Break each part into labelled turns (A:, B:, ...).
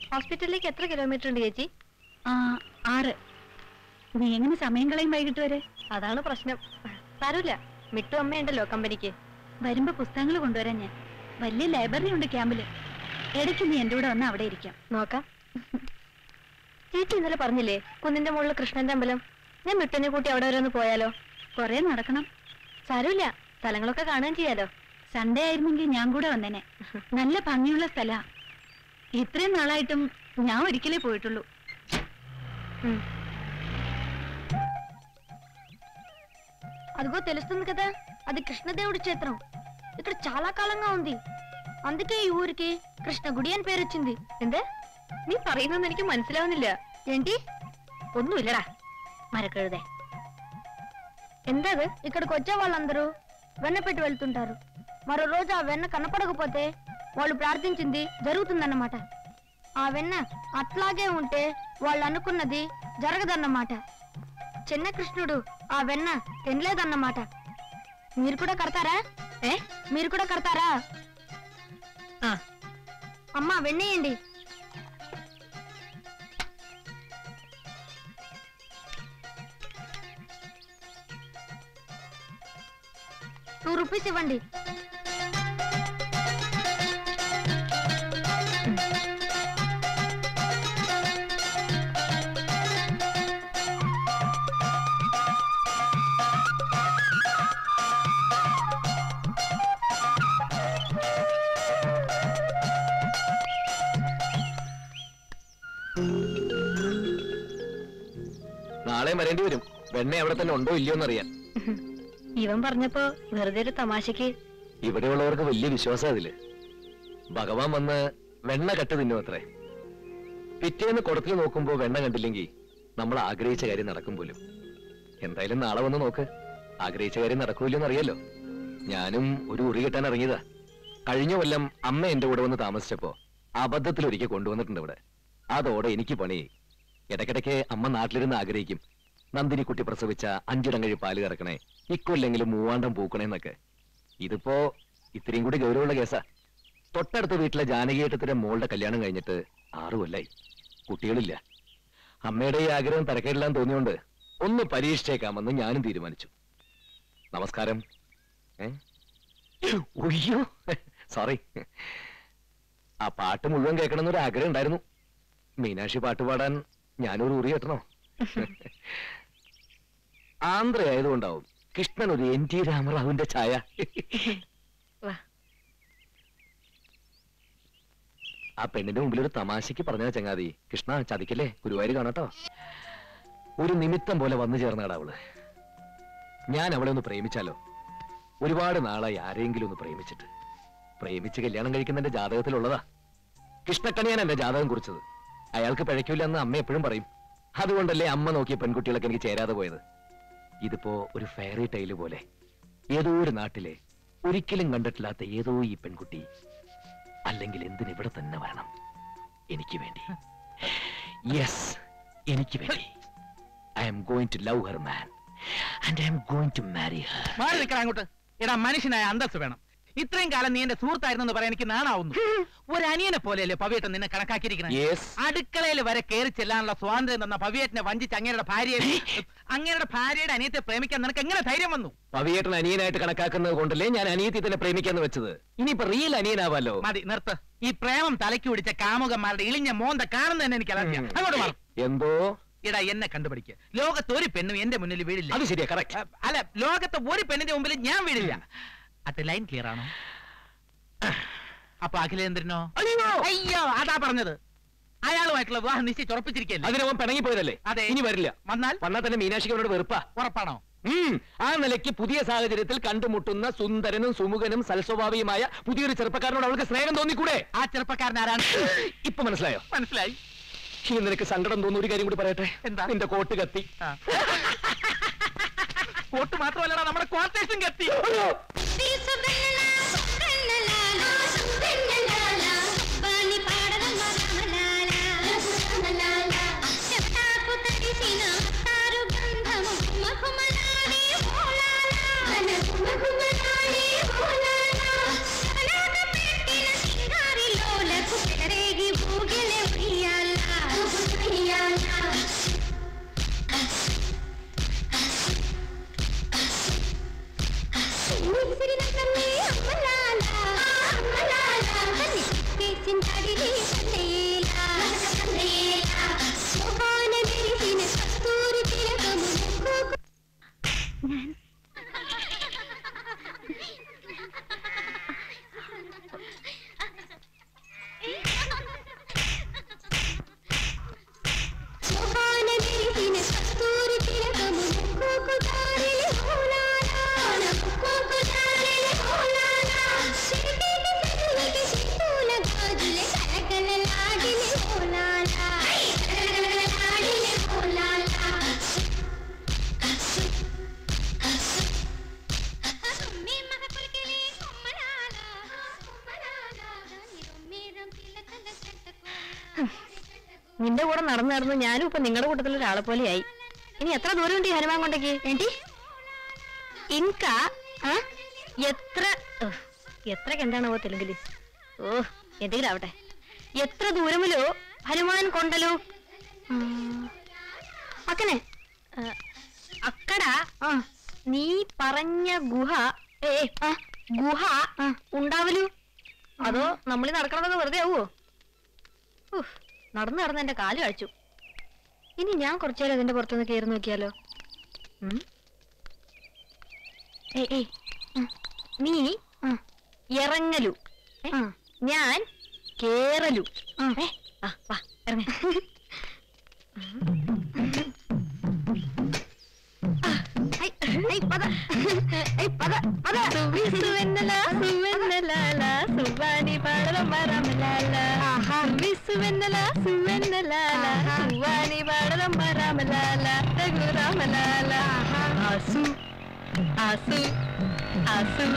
A: ഹോസ്പിറ്റലിലേക്ക് എത്ര കിലോമീറ്റർ ഉണ്ട് ചേച്ചി
B: ആ ആറ് നീ എങ്ങനെ സമയം കളയും വൈകിട്ട് വരെ
A: അതാണ് പ്രശ്നം സാരമില്ല മിട്ടു അമ്മയുണ്ടല്ലോ കമ്പനിക്ക്
B: വരുമ്പോ പുസ്തകങ്ങൾ കൊണ്ടുവരാൻ ഞാൻ വലിയ ലൈബ്രറി ഉണ്ട് ക്യാമ്പില് ഇടയ്ക്ക് നീ എന്റെ കൂടെ വന്ന് അവിടെ ഇരിക്കാം
A: നോക്കാം ചേച്ചി ഇന്നലെ പറഞ്ഞില്ലേ കുന്നിന്റെ മുകളിൽ കൃഷ്ണന്റെ അമ്പലം ഞാൻ മിട്ടുനെ കൂട്ടി അവിടെ വരെ ഒന്ന് പോയാലോ
B: കൊറേ നടക്കണം
A: സാരമില്ല സ്ഥലങ്ങളൊക്കെ കാണുകയും ചെയ്യാലോ
B: സൺഡേ ആയിരുന്നെങ്കിൽ ഞാൻ കൂടെ വന്നേനെ നല്ല ഭംഗിയുള്ള സ്ഥലാ ഇത്രയും നാളായിട്ടും ഞാൻ ഒരിക്കലേ పోయేటోళ్ళు
A: ఉమ్. అదిగో తెలుస్తుంది కదా అది కృష్ణదేవుడి క్షేత్రం ఇక్కడ చాలా కాలంగా ఉంది అందుకే ఈ ఊరికి కృష్ణ గుడి అని పేరు వచ్చింది എന്തേ നീ പറയുന്നൊന്നും എനിക്ക് മനസ്സിലാവുന്നില്ല ఏంటి ഒന്നുമില്ലടാ മരക്കഴുതേ എന്താ అది ఇక్కడికి వచ్చే వాళ్ళందరూ వెన్న పెట్టి వెళ్తుంటారు మరో రోజు ఆ వెన్న కనపడకపోతే వాళ్ళు ప్రార్థించింది జరుగుతుందన్నమాట ఆ వెన్న అట్లాగే ఉంటే వాళ్ళు అనుకున్నది జరగదన్నమాట చిన్న కృష్ణుడు ఆ వెన్న తినలేదన్నమాట మీరు కూడా కడతారా ఏ మీరు కూడా కడతారా అమ్మా వెన్నేయండి టూ రూపీస్ ఇవ్వండి
C: നാളെ വരേണ്ടി വരും വെണ്ണ അവിടെ തന്നെ ഉണ്ടോ ഇല്ലയോ എന്നറിയാൻ
A: ഇവൻ പറഞ്ഞപ്പോ വെറുതെ ഒരു തമാശക്ക്
C: ഇവിടെയുള്ളവർക്ക് വലിയ വിശ്വാസം അതില് ഭഗവാൻ വന്ന് വെണ്ണ കട്ട് തിന്നു അത്രേ പിറ്റേന്ന് കുടത്തിൽ നോക്കുമ്പോ വെണ്ണ കണ്ടില്ലെങ്കിൽ നമ്മൾ ആഗ്രഹിച്ച കാര്യം നടക്കും പോലും എന്തായാലും നാളെ വന്ന് നോക്ക് ആഗ്രഹിച്ച കാര്യം നടക്കൂല്ലെന്ന് അറിയാലോ ഞാനും ഒരു ഉറി കെട്ടാൻ ഇറങ്ങിയതാ കഴിഞ്ഞ കൊല്ലം അമ്മ എന്റെ കൂടെ വന്ന് താമസിച്ചപ്പോ അബദ്ധത്തിൽ ഒരിക്കൽ കൊണ്ടുവന്നിട്ടുണ്ട് ഇവിടെ അതോടെ എനിക്ക് പണിയായി ഇടയ്ക്കിടയ്ക്ക് അമ്മ നാട്ടിലിരുന്ന് ആഗ്രഹിക്കും നന്ദിനി കുട്ടി പ്രസവിച്ച അഞ്ചിടം കഴി പാല് കറക്കണേ ഇക്കൊല്ലെങ്കിലും മൂവാണ്ടം പൂക്കണേന്നൊക്കെ ഇതിപ്പോ ഇത്രയും കൂടി ഗൗരവമുള്ള കേസാ തൊട്ടടുത്ത വീട്ടിലെ ജാനകിയേട്ടത്തിന്റെ മോളുടെ കല്യാണം കഴിഞ്ഞിട്ട് ആറു കൊല്ലായി കുട്ടികളില്ല അമ്മയുടെ ഈ ആഗ്രഹം തരക്കേടില്ലാൻ തോന്നിയോണ്ട് ഒന്ന് പരീക്ഷിച്ചേക്കാമെന്ന് ഞാനും തീരുമാനിച്ചു നമസ്കാരം ഏ ഒയ്യോ സോറി ആ പാട്ട് മുഴുവൻ കേൾക്കണമെന്നൊരു ആഗ്രഹം ഉണ്ടായിരുന്നു മീനാക്ഷി പാട്ട് പാടാൻ ഞാനൊരു ഉറി കെട്ടണോ ആന്ധ്ര ആയതുകൊണ്ടാവും കൃഷ്ണൻ ഒരു എൻ ടി രാമറാവുവിന്റെ ഛായ
A: വാ.
C: ആ പെണ്ണിന്റെ മുമ്പിൽ ഒരു തമാശക്ക് പറഞ്ഞ ചങ്ങാതി കൃഷ്ണ ചതിക്കല്ലേ ഗുരുവായൂർ കാണട്ടോ ഒരു നിമിത്തം പോലെ വന്നു ചേർന്നാടാ അവള് ഞാൻ അവളെ ഒന്ന് പ്രേമിച്ചാലോ ഒരുപാട് നാളായി ആരെങ്കിലും ഒന്ന് പ്രേമിച്ചിട്ട് പ്രേമിച്ച് കല്യാണം കഴിക്കുന്നതിന്റെ ജാതകത്തിലുള്ളതാ കൃഷ്ണക്കണിയാൻ എന്റെ ജാതകം കുറിച്ചത് അയാൾക്ക് പിഴയ്ക്കില്ല എന്ന് അമ്മ എപ്പോഴും പറയും അതുകൊണ്ടല്ലേ അമ്മ നോക്കിയ പെൺകുട്ടികളൊക്കെ എനിക്ക് ചേരാതെ പോയത് ഇതിപ്പോ ഒരു ഫെയറി ടൈല് പോലെ ഏതോ ഒരു നാട്ടിലെ ഒരിക്കലും കണ്ടിട്ടില്ലാത്ത ഏതോ ഈ പെൺകുട്ടി അല്ലെങ്കിൽ എന്തിന് ഇവിടെ തന്നെ വരണം എനിക്ക് വേണ്ടി യെസ് എനിക്ക് വേണ്ടി I'm going to love her man and I'm going to marry her
D: മാറി നിൽക്കണം അങ്ങോട്ട് എടാ മനുഷ്യനായ അന്തസ് വേണം ഇത്രയും കാലം നീ എന്റെ സുഹൃത്തായിരുന്നു പറയാൻ എനിക്ക് നാണാവുന്നു ഒരു അനിയനെ പോലെയല്ലേ പവിയേട്ടൻ നിന്നെ കണക്കാക്കിയിരിക്കണം
C: യെസ്
D: അടുക്കളയിൽ വരെ കയറി ചെല്ലാനുള്ള സ്വാതന്ത്ര്യം തന്ന പവിയേട്ടനെ വഞ്ചിച്ച് അങ്ങേരുടെ ഭാര്യയെ അങ്ങേരുടെ ഭാര്യയുടെ അനിയത്തെ പ്രേമിക്കാൻ നിനക്ക് എങ്ങനെ ധൈര്യം വന്നു
C: പവിയേട്ടൻ അനിയനായിട്ട് കണക്കാക്കുന്നത് കൊണ്ടല്ലേ ഞാൻ അനിയത്തി തന്നെ പ്രേമിക്കാന്ന് വെച്ചത് ഇനിയിപ്പോ റിയൽ അനിയനാവാലോ
D: മതി നിർത്ത് ഈ പ്രേമം തലയ്ക്ക് പിടിച്ച കാമുകന്മാരുടെ ഇളിഞ്ഞ മോന്ത കാണുന്ന തന്നെ എനിക്ക് അലർജിയാ
C: ഉം.
D: അങ്ങോട്ട് മാറും
C: എന്തോ
D: എടാ എന്നെ കണ്ടുപിടിക്കുക ലോകത്ത് ഒരു പെണ്ണും എന്റെ മുന്നിൽ വീഴില്ല
C: അത് ശരിയാ കറക്റ്റ്
D: അഹ് അല്ല ലോകത്തെ ഒരു പെണ്ണിന്റെ മുമ്പിൽ ഞാൻ വീഴില്ല അത് ലൈൻ ക്ലിയർ ആണോ അപ്പൊ അഖിലേന്ദ്രനോ
C: അയ്യോ
D: അയ്യോ അതാ പറഞ്ഞത് അയാളുമായിട്ടുള്ള വിവാഹം നിശ്ചയിച്ച് ഉറപ്പിച്ചിരിക്കല്ലേ
C: അതിനവൻ പിണങ്ങിപ്പോയതല്ലേ
D: അതെ.
C: ഇനി വരില്ല
D: വന്നാൽ
C: വന്നാൽ തന്നെ മീനാക്ഷിക്ക് അവരോട് വെറുപ്പാ
D: ഉറപ്പാണോ
C: ഉം. ആ നിലയ്ക്ക് പുതിയ സാഹചര്യത്തിൽ കണ്ടുമുട്ടുന്ന സുന്ദരനും സുമുഖനും സൽസ്വഭാവിയുമായ പുതിയൊരു ചെറുപ്പക്കാരനോട് അവൾക്ക് സ്നേഹം തോന്നിക്കൂടെ
D: ആ ചെറുപ്പക്കാരൻ ആരാണ്
C: ഇപ്പൊ മനസ്സിലായോ
D: മനസ്സിലായി
C: ഈ നിനക്ക് സങ്കടം തോന്നുന്ന ഒരു കാര്യം കൂടി പറയട്ടെ
D: എന്താ?
C: നിന്റെ കോട്ട് കത്തി
D: ആ. കോട്ട് മാത്രമല്ലടാ നമ്മുടെ ക്വാർട്ടേഴ്സും കത്തി
E: రేగి ఊగిలే నాడిని సందేలా సందేలా సోపాన మెరిసిన కస్తూరి తిలకము ముక్కుకు సోపాన మెరిసిన కస్తూరి తిలకము ముక్కుకు జారిలి హోలాలా ముక్కుకు జారిలి హోలాలా సిరిగిని పెదవికి సిక్కుల గాజులే కలకలలాడిని హోలాలా కలకలలాడిని హోలాలా సుమ్మి మహకులికిలి కొమ్మలాలా కొమ్మలాలా నిరుమ్మేరం తిలకల చెట్టకోలా
A: നിന്റെ കൂടെ നടന്നു നടന്ന് ഞാനും ഇപ്പൊ നിങ്ങളുടെ കൂട്ടത്തിൽ ഒരാളെ പോലെയായി ഇനി എത്ര ദൂരമുണ്ട് ഈ ഹനുമാൻ കൊണ്ടേക്ക് ఏంటి ఇంకా ആ? എത്ര ഉഹ്, എത്രക്ക് എന്താണാവോ തെലുങ്കില് ഓ എന്തെങ്കിലും ആവട്ടെ എത്ര ദൂരമിലോ ഹനുമാൻ കൊണ്ടലു അക്കനെ അക്കട നീ പറഞ്ഞ ഗുഹ ഏ ആ, ഗുഹ ഉണ്ടാവലു അതോ നമ്മളീ നടക്കണതൊക്കെ വെറുതെ ആവുമോ ഉഫ്, നടന്നു നടന്ന് എന്റെ കാല് കഴിച്ചു ഇനി ഞാൻ കുറച്ചേരം അതിന്റെ പുറത്തുനിന്ന് കയറി നോക്കിയാലോ ഉം? ഏയ്, ഏയ്, ഉം. നീ ഇറങ്ങലു ഏ? ഞാൻ കേറലു ഏ? ആ, വാ, ഇറങ്ങ്. ഐ, ഐ, പത. ഐ, പത, പത. സുവി, സുവെന്നല, സുവെന്നലാല, സുവാനി പാടലം വരാമലാല. സുവി, സുവെന്നല, സുവെന്നലാല, സുവാനി പാടലം വരാമലാല, രഘുരാമലാല. ആസു, ആസു, ആസു.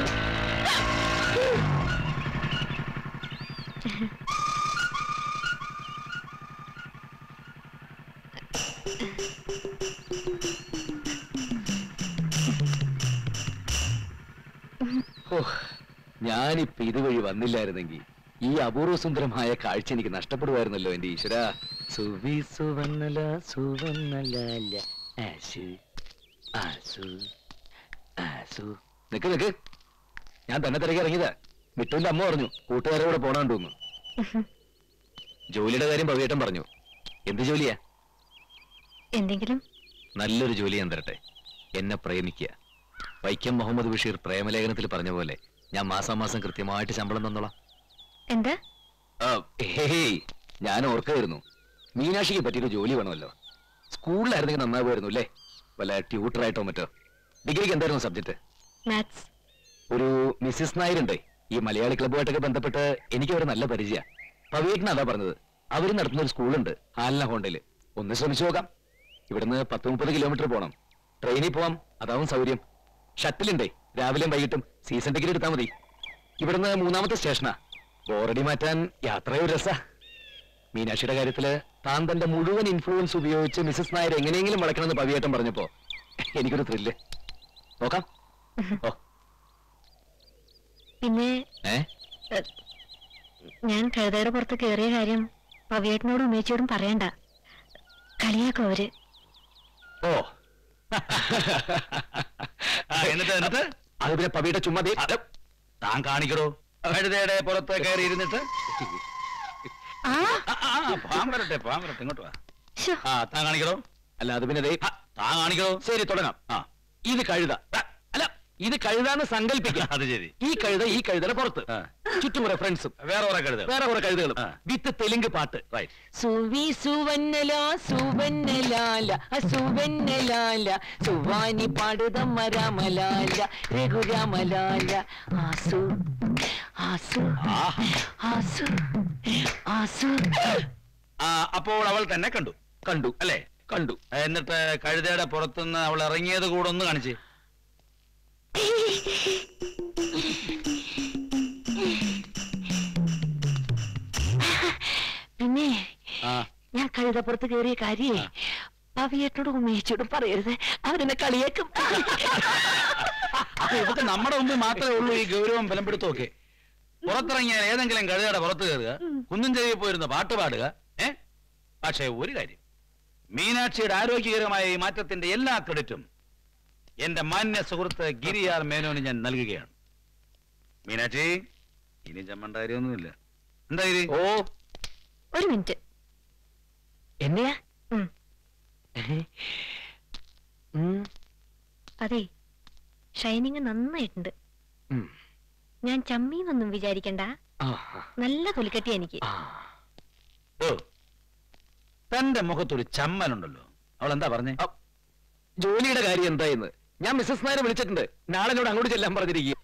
C: ഞാനിപ്പോ ഇതുവഴി വന്നില്ലായിരുന്നെങ്കിൽ ഈ അപൂർവ സുന്ദരമായ കാഴ്ച എനിക്ക് നഷ്ടപ്പെടുമായിരുന്നല്ലോ എന്റെ ഈശ്വര സുവി സുവന്നല സുവന്നലാല ആസു ആസു ആസു നിക്ക് നിക്ക് ഞാൻ തന്നെ തിരക്കി ഇറങ്ങിയതാ മിട്ടുവിന്റെ അമ്മ പറഞ്ഞു കൂട്ടുകാരെ കൂടെ പോണാണ്ടോന്ന് ജോലിയുടെ കാര്യം പവിയേട്ടൻ പറഞ്ഞു എന്ത് ജോലിയാ
A: എന്തെങ്കിലും
C: നല്ലൊരു ജോലി ഞാൻ തരട്ടെ എന്നെ പ്രേമിക്കുക വൈക്കം മുഹമ്മദ് ബഷീർ പ്രേമലേഖനത്തിൽ പറഞ്ഞ പോലെ ഞാൻ മാസാമാസം കൃത്യമായിട്ട് ശമ്പളം തന്നോളാം
A: എന്താ
C: ആ, ഹേയ് ഞാൻ ഓർക്കായിരുന്നു മീനാക്ഷിക്ക് പറ്റിയൊരു ജോലി വേണമല്ലോ സ്കൂളിലായിരുന്നെങ്കിൽ നന്നാവുമായിരുന്നു അല്ലേ വല്ല ട്യൂട്ടറായിട്ടോ മറ്റോ ഡിഗ്രിക്ക് എന്തായിരുന്നു സബ്ജക്ട്
A: മാത്സ്
C: ഒരു മിസ്സിസ് നായരുണ്ടേ ഈ മലയാളി ക്ലബ്ബുമായിട്ടൊക്കെ ബന്ധപ്പെട്ട് എനിക്ക് അവരെ നല്ല പരിചയ പവിയേട്ടൻ അതാ പറഞ്ഞത് അവർ നടത്തുന്ന ഒരു സ്കൂളുണ്ട് ആലിന ഹോണ്ടയില് ഒന്ന് ശ്രമിച്ചു നോക്കാം ഇവിടുന്ന് പത്ത് മുപ്പത് കിലോമീറ്റർ പോണം ട്രെയിനിൽ പോവാം അതാവും സൗകര്യം ഷട്ടിലുണ്ടേ രാവിലെയും വൈകിട്ടും സീസൺ ടിക്കറ്റ് എടുത്താൽ മതി ഇവിടുന്ന് മൂന്നാമത്തെ സ്റ്റേഷനാ ബോറടി മാറ്റാൻ യാത്രയോ രസ മീനാക്ഷിയുടെ കാര്യത്തില് താൻ തന്റെ മുഴുവൻ ഇൻഫ്ലുവൻസ് ഉപയോഗിച്ച് മിസസ് നായർ എങ്ങനെയെങ്കിലും വളയ്ക്കണമെന്ന് പവിയേട്ടൻ പറഞ്ഞപ്പോ എനിക്കൊരു ത്രില്ല് നോക്കാം ഓ
A: പിന്നെ
C: ഏ
A: എ, ഞാൻ കഴുതയുടെ പുറത്ത് കയറിയ കാര്യം പവിയേട്ടനോടും ഉമ്മേച്ചിയോടും പറയണ്ട കളിയാക്കും അവര്
C: ഓ
F: എന്നിട്ട് എന്നിട്ട്
C: അത് പിന്നെ പവിയുടെ ചുമ്മാ ദേ-
F: അത് താൻ കാണിക്കടോ കഴുതയുടെ പുറത്ത് കയറി ഇരുന്നിട്ട്
A: ആ
F: ആ, ആ, പാൻ വരട്ടെ പാൻ വരട്ടെ ഇങ്ങോട്ട് വാ
A: ശ്ശോ,
F: ആ താൻ കാണിക്കടോ
C: അല്ല അത് പിന്നെ ദേ
F: ആ, താൻ കാണിക്കടോ
C: ശരി തുടങ്ങാം
F: ആ
C: ഇത് കഴുത ആ, അല്ല ഇത് കഴുതാന്ന് സങ്കല്പിക്കാം
F: അത് ശരി
C: ഈ കഴുത ഈ കഴുതയുടെ പുറത്ത്
F: ആ.
C: ചുറ്റും കുറെ ഫ്രണ്ട്സും
F: വേറെ കുറെ കഴുത
C: വേറെ കുറെ കഴുതകളും
F: ആ.
C: വിത്ത് തെലുങ്ക് പാട്ട്
F: റൈറ്റ്
G: സുവി സുവന്നല സുവന്നലാല സുവന്നലാല സുവാനി പാടുതമ്മ രാമലാല രഘുരാമലാല ആസു ആസു ആസു ആസു
F: ആ അപ്പോൾ അവൾ തന്നെ കണ്ടു
C: കണ്ടു
F: അല്ലേ
C: കണ്ടു
F: എന്നിട്ട് കഴുതയുടെ പുറത്തുനിന്ന് അവൾ ഇറങ്ങിയത് കൂടെ ഒന്ന് കാണിച്ച്
G: പിന്നെ
F: ആ
G: ഞാൻ കഴുതപ്പുറത്ത് കയറിയ കാര്യേ പവിയേട്ടോടും ഉമ്മേച്ചോടും പറയരുത് അവരെന്നെ കളിയാക്കും
F: അപ്പൊ ഇതൊക്കെ നമ്മുടെ മുമ്പിൽ മാത്രമേ ഉള്ളൂ ഈ ഗൗരവം ബലപ്പെടുത്തൊക്കെ പുറത്തിറങ്ങിയാൽ ഏതെങ്കിലും കഴുതയുടെ പുറത്ത് കയറുക കുന്നും ചെറിയ പോയിരുന്ന പാട്ട് പാടുക ഏ പക്ഷേ ഒരു കാര്യം മീനാക്ഷിയുടെ ആരോഗ്യകരമായ ഈ മാറ്റത്തിന്റെ എല്ലാ ക്രെഡിറ്റും എന്റെ മാന്യ സുഹൃത്ത് ഗിരിയാർ മേനോന് ഞാൻ നൽകുകയാണ് മീനാക്ഷി ഇനി ചമ്മണ്ട കാര്യമൊന്നുമില്ല എന്താ ഇത്
C: ഓ
A: ഒരു മിനിറ്റ്
C: എന്നെയാ
A: ഉം.
C: ഉം.
A: അതെ ഷൈനിങ് നന്നായിട്ടുണ്ട്
C: ഉം.
A: ഞാൻ ചമ്മീന്നൊന്നും വിചാരിക്കണ്ട
C: ആ,
A: നല്ല തൊലിക്കട്ടി എനിക്ക്
C: ആ.
F: ഓ തന്റെ മുഖത്തൊരു ചമ്മലുണ്ടല്ലോ അവൾ എന്താ പറഞ്ഞേ
C: അ, ജോലിയുടെ കാര്യം എന്തായെന്ന് ഞാൻ മിസ്സസ് നായരെ വിളിച്ചിട്ടുണ്ട് നാളെ എന്നോട് അങ്ങോട്ട് ചെല്ലാൻ പറഞ്ഞിരിക്കുക